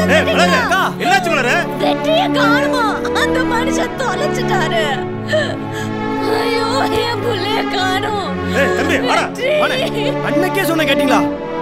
சொல்லுங்க என்னாச்சு மலரு வெற்றிய காணுமா அந்த மனுஷன் தொலைச்சிட்டாரு ஐயோ என் புள்ளைய காணும் ஏய் தம்பி வாடா வாடா அன்னைக்கே சொன்ன கேட்டீங்களா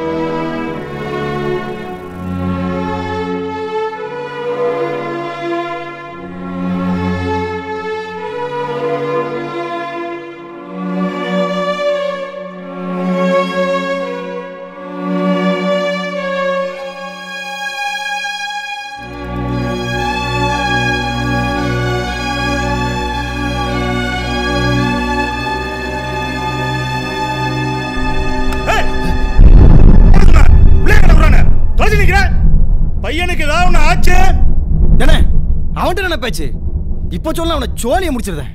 தொலைச்சு நிக்கிறேன் பையனுக்கு ஏதாவது ஒண்ணு ஆச்சு என்ன அவன்கிட்ட என்ன பேச்சு இப்போ சொல்ல அவனை சோழியை முடிச்சிருந்தேன்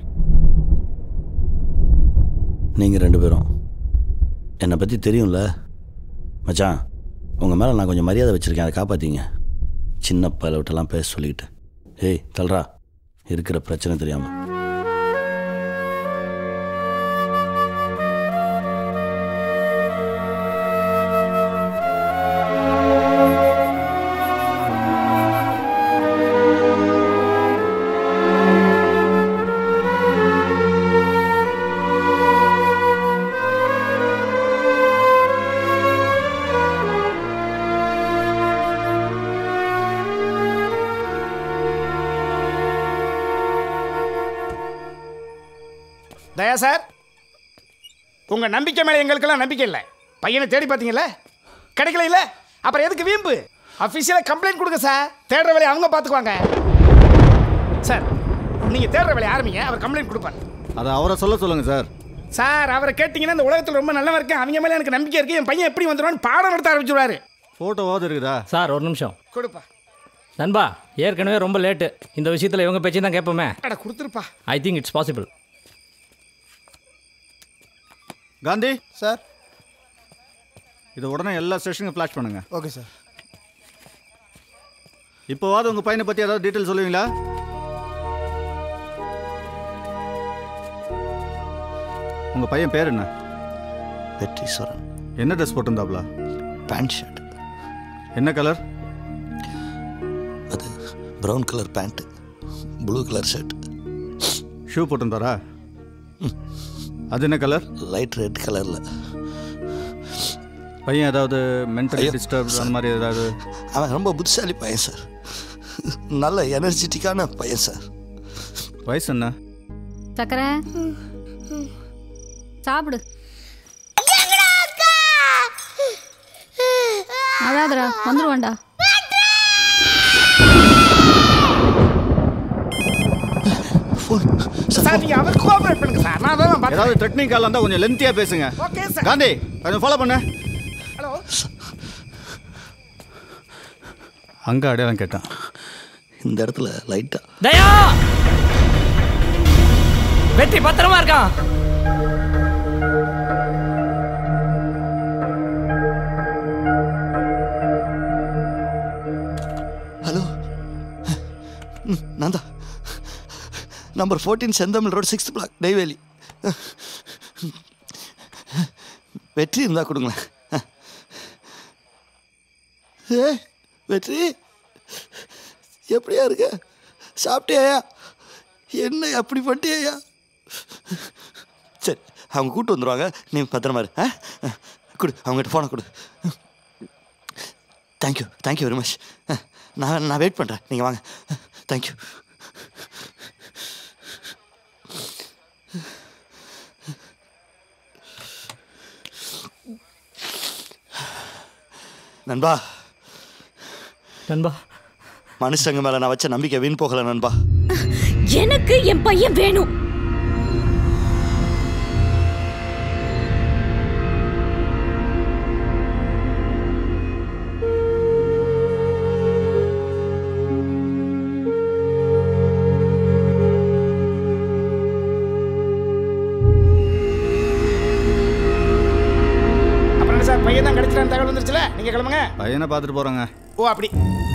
நீங்கள் ரெண்டு பேரும் என்னை பற்றி தெரியும்ல மச்சான் உங்கள் மேலே நான் கொஞ்சம் மரியாதை வச்சுருக்கேன் அதை காப்பாற்றிங்க சின்ன பயிலவிட்டெல்லாம் பேச சொல்லிக்கிட்டு ஏய் தல்றா இருக்கிற பிரச்சனை தெரியாமல் தயா சார் உங்க நம்பிக்கை மேல எங்களுக்கெல்லாம் நம்பிக்கை இல்லை பையனை தேடி பார்த்தீங்களா கிடைக்கல இல்ல அப்புறம் எதுக்கு வீம்பு அஃபிஷியலாக கம்ப்ளைண்ட் கொடுங்க சார் தேடுற வேலையை அவங்க பார்த்துக்குவாங்க சார் நீங்க தேடுற வேலையை ஆரம்பிங்க அவர் கம்ப்ளைண்ட் கொடுப்பார் அதை அவரை சொல்ல சொல்லுங்க சார் சார் அவரை கேட்டிங்கன்னா இந்த உலகத்தில் ரொம்ப நல்லவன் இருக்கு அவங்க மேலே எனக்கு நம்பிக்கை இருக்கு என் பையன் எப்படி வந்துடுவான்னு பாடம் நடத்த ஆரம்பிச்சுடுவாரு ஃபோட்டோவாவது இருக்குதா சார் ஒரு நிமிஷம் கொடுப்பா நண்பா ஏற்கனவே ரொம்ப லேட்டு இந்த விஷயத்தில் இவங்க பேச்சு தான் கேட்போமே அட கொடுத்துருப்பா I think it's possible Gandhi sir இது உடனே எல்லா ஸ்டேஷனுக்கும் ஃப்ளாஷ் பண்ணுங்க ஓகே சார் இப்போவாது உங்கள் பையனை பற்றி ஏதாவது டீட்டெயில் சொல்லுவீங்களா உங்கள் பையன் பேர் என்ன வெற்றீஸ்வரன் என்ன ட்ரெஸ் போட்டிருந்தாப்ல பேண்ட் ஷர்ட் என்ன கலர் அது brown colour pant blue colour shirt shoe போட்டிருந்தாரா அது என்ன கலர் லைட் ரெட் கலரில் பையன் ஏதாவது மென்டலி டிஸ்டர்ப் அந்த மாதிரி ஏதாவது அவன் ரொம்ப புத்திசாலி பையன் சார் நல்ல எனர்ஜெட்டிக்கான பையன் சார் வயசு என்ன சக்கரை சாப்பிடு அழாதடா வந்துருவான்டா சார் நீங்க அவர் கோஆபரேட் பண்ணுங்க சார் நான் தான் பார்த்தேன் ஏதாவது த்ரெட்னிங் கால் இருந்தால் கொஞ்சம் லென்த்தியாக பேசுங்க ஓகே சார் காந்தி கொஞ்சம் ஃபாலோ பண்ண ஹலோ அங்கே அடையாளம் கேட்டான் இந்த இடத்துல லைட்டாக தயா வெற்றி பத்திரமா இருக்கான் ஹலோ ம், நான் தான் number fourteen Senthamizh road sixth block Neyveli Vetri இருந்தால் கொடுங்களேன் ஏ வெற்றி எப்படியா இருக்க சாப்பிட்டியா என்ன அப்படி பண்ணிட்டியா சரி அவங்க கூட்டு வந்துடுவாங்க நீ பத்திரமா இரு ஆ கொடு அவங்ககிட்ட ஃபோனை கொடு தேங்க்யூ தேங்க்யூ வெரி மச் நான் நான் வெயிட் பண்ணுறேன் நீங்கள் வாங்க தேங்க்யூ நண்பா நண்பா மனுஷங்க மேலே நான் வச்ச நம்பிக்கை வீண் போகலை நண்பா எனக்கு என் பையன் வேணும் அப்புறம் என்ன சார் பையன் தான் கிடைச்சிட்டான்னு தகவல் வந்துருச்சுல நீங்க கிளம்புங்க பையனை பார்த்துட்டு போகிறாங்க ஓ அப்படி